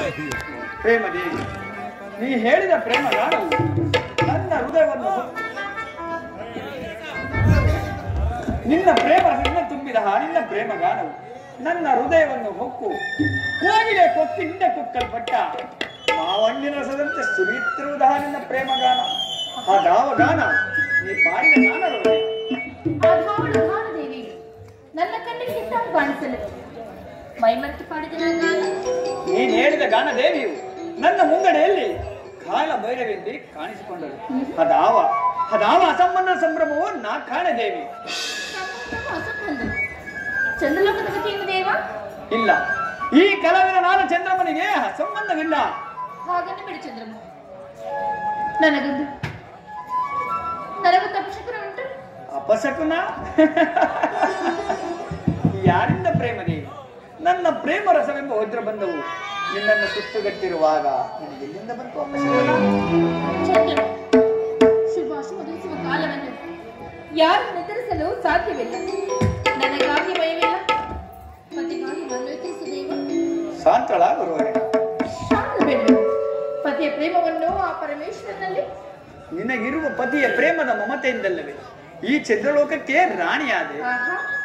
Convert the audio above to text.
ಪ್ರೇಮದೇವಿ ನೀ ಹೇಳಿದ ಪ್ರೇಮ ಗಾನವು ನನ್ನ ಹೃದಯವನ್ನು ಹೊತ್ತು ನಿನ್ನ ಪ್ರೇಮ ನಿನ್ನ ತುಂಬಿದ ನಿನ್ನ ಪ್ರೇಮ ಗಾನವು ನನ್ನ ಹೃದಯವನ್ನು ಹೊಕ್ಕು ಕೋಗಿಲೆ ಕೊತ್ತಿ ಹಿಂದೆ ಕುಕ್ಕಲ್ಪಟ್ಟ ಮಾವಣ್ಣಿನ ರಸದಂತೆ ಸುರಿಯುತ್ತಿರುವುದಹ ನಿನ್ನ ಪ್ರೇಮ ಗಾನ ಆ ದಾವ ಗಾನ ನೀ ಪಾಡಿದ ಗಾನವೇ ಆಧಾವಳು ಭಾನುದೇವಿ ನನ್ನ ಕಣ್ಣಿಗೆ ಹಿಟ್ಟಾಗಿ ಕಾಣಿಸಲು ಮೈಮರೆತು ಪಾಡಿದ ನನ್ನ ಗಾನ ನೀನ್ ಹೇಳಿದ ಗಾನ ದೇವಿಯು ನನ್ನ ಮುಂಗಡೆಯಲ್ಲಿ ಕಾಲ ಭೈರವೆಂದೇ ಕಾಣಿಸಿಕೊಂಡಳು ಅದಾವ ಅದಾವ ಅಸಂಬಂಧ ಸಂಭ್ರಮವು ನಾ ಕಾಣದೇವಿ ಸಂಬಂಧವು ಅಸಂಬಂಧ ಚಂದ್ರಲೋಕದ ಗತಿಯನ್ನು ದೇವ ಇಲ್ಲ ಈ ಕಲಾವಿದ ನಾನು ಚಂದ್ರಮನಿಗೆ ಸಂಬಂಧವಿಲ್ಲ ಹಾಗನ್ನು ಬಿಡು ಚಂದ್ರಮ್ಮ ನನಗೊಂದು ನನಗೊಂದು ಅಪಶಕುನ ಉಂಟು ಅಪಶಕುನ ಯಾರಿಂದ ಪ್ರೇಮ ದೇವಿ ನನ್ನ ಪ್ರೇಮ ರಸವೆಂಬ ವಜ್ರ ಬಂದವು ನಿನ್ನನ್ನು ಸುತ್ತುಗಟ್ಟಿರುವಾಗ ನನಗೆ ಎಲ್ಲಿಂದ ಬಂತು ಅಪಶಕುನ ಚಂದ್ರ ಶುಭಾಶುಭ ಕಾಲವನ್ನು ಯಾರು ನಿರ್ಧರಿಸಲು ಸಾಧ್ಯವಿಲ್ಲ ನನಗಾಗಿ ಭಯವಿಲ್ಲ ಪತಿಗಾಗಿ ಮನೋತಿಸು ದೇವ ಸಾಂತಳ ಗುರುವರೆ ಶಾಂತ ಬೆಳ್ಳು ಪತಿಯ ಪ್ರೇಮವನ್ನು ಆ ಪರಮೇಶ್ವರನಲ್ಲಿ ನಿನಗಿರುವ ಪತಿಯ ಪ್ರೇಮದ ಮಮತೆಯಿಂದಲ್ಲವೇ ಈ ಚಂದ್ರಲೋಕಕ್ಕೆ ರಾಣಿಯಾದೆ ಆಹಾ